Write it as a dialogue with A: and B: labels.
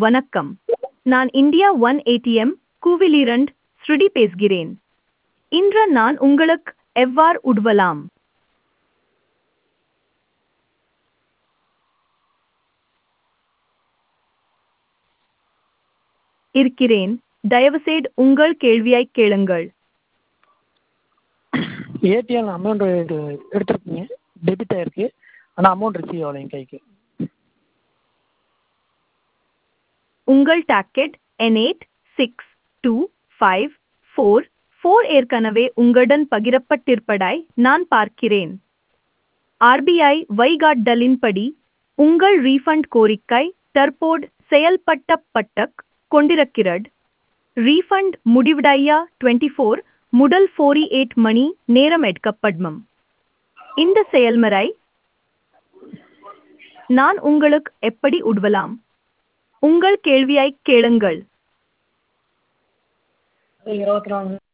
A: வணக்கம் நான் India one ATM கூவிலிரண்ட் ஸ்ருதி பேசுகிறேன் இன்று நான் உங்களுக்கு எவ்வாறு உதவலாம் இருக்கிறேன் தயவுசெய்து உங்கள் கேள்வியைக் கேளுங்கள்
B: ஏடிஎம் அமௌண்ட் இது எடுத்திருக்கீங்க டெபிட் ஆயிருக்கு ஆனால் அமௌண்ட் ரிசீவ் ஆகல என் கைக்கு
A: உங்கள் டாக்கெட் என் eight six two five four four ஏற்கனவே உங்களுடன் பகிரப்பட்டிருப்பதாய் நான் பார்க்கிறேன் ஆர்பிஐ வைகாட்டலின்படி உங்கள் ரீஃபண்ட் கோரிக்கை தற்போது செயல்பட்டப்பட்டக் கொண்டிருக்கிறது ரீஃபண்ட் முடிவடைய டுவெண்ட்டி ஃபோர் முதல் ஃபோரி எயிட் மணி நேரம் எடுக்கப்படும் இந்த செயல்முறை நான் உங்களுக்கு எப்படி உதவலாம் உங்கள் கேள்வியைக் கேளுங்கள்
B: இருபத்தி நாலு